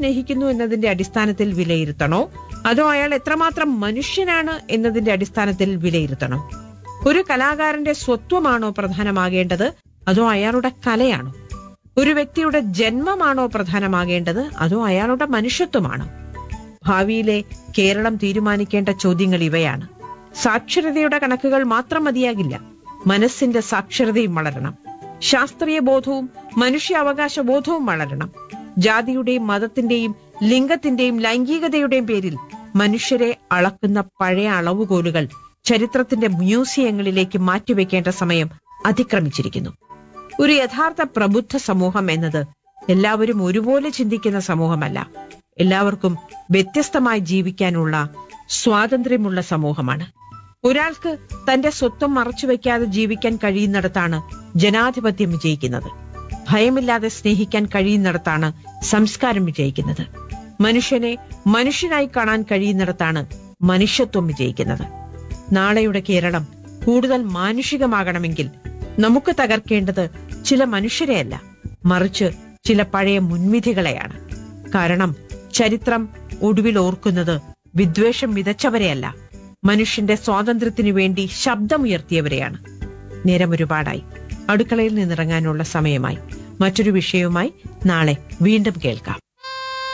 സ്നേഹിക്കുന്നു എന്നതിന്റെ അടിസ്ഥാനത്തിൽ വിലയിരുത്തണോ അതോ അയാൾ എത്രമാത്രം മനുഷ്യനാണ് എന്നതിന്റെ അടിസ്ഥാനത്തിൽ വിലയിരുത്തണോ ഒരു കലാകാരന്റെ സ്വത്വമാണോ പ്രധാനമാകേണ്ടത് അതോ അയാളുടെ കലയാണോ ഒരു വ്യക്തിയുടെ ജന്മമാണോ പ്രധാനമാകേണ്ടത് അതോ അയാളുടെ മനുഷ്യത്വമാണോ ഭാവിയിലെ കേരളം തീരുമാനിക്കേണ്ട ചോദ്യങ്ങൾ ഇവയാണ് സാക്ഷരതയുടെ കണക്കുകൾ മാത്രം മതിയാകില്ല മനസ്സിന്റെ സാക്ഷരതയും വളരണം ശാസ്ത്രീയ ബോധവും മനുഷ്യാവകാശ ബോധവും വളരണം ജാതിയുടെയും മതത്തിന്റെയും ലിംഗത്തിന്റെയും ലൈംഗികതയുടെയും പേരിൽ മനുഷ്യരെ അളക്കുന്ന പഴയ അളവുകോലുകൾ ചരിത്രത്തിന്റെ മ്യൂസിയങ്ങളിലേക്ക് മാറ്റിവെക്കേണ്ട സമയം അതിക്രമിച്ചിരിക്കുന്നു ഒരു യഥാർത്ഥ പ്രബുദ്ധ സമൂഹം എന്നത് എല്ലാവരും ഒരുപോലെ ചിന്തിക്കുന്ന സമൂഹമല്ല എല്ലാവർക്കും വ്യത്യസ്തമായി ജീവിക്കാനുള്ള സ്വാതന്ത്ര്യമുള്ള സമൂഹമാണ് ഒരാൾക്ക് തന്റെ സ്വത്വം മറച്ചുവെക്കാതെ ജീവിക്കാൻ കഴിയുന്നിടത്താണ് ജനാധിപത്യം വിജയിക്കുന്നത് ഭയമില്ലാതെ സ്നേഹിക്കാൻ കഴിയുന്നിടത്താണ് സംസ്കാരം വിജയിക്കുന്നത് മനുഷ്യനെ മനുഷ്യനായി കാണാൻ കഴിയുന്നിടത്താണ് മനുഷ്യത്വം വിജയിക്കുന്നത് നാളെയുടെ കേരളം കൂടുതൽ മാനുഷികമാകണമെങ്കിൽ നമുക്ക് തകർക്കേണ്ടത് ചില മനുഷ്യരെയല്ല മറിച്ച് ചില പഴയ മുൻവിധികളെയാണ് കാരണം ചരിത്രം ഒടുവിൽ ഓർക്കുന്നത് വിദ്വേഷം വിതച്ചവരെയല്ല മനുഷ്യന്റെ സ്വാതന്ത്ര്യത്തിനു വേണ്ടി ശബ്ദമുയർത്തിയവരെയാണ് നേരം ഒരുപാടായി അടുക്കളയിൽ നിന്നിറങ്ങാനുള്ള സമയമായി മറ്റൊരു വിഷയവുമായി നാളെ വീണ്ടും കേൾക്കാം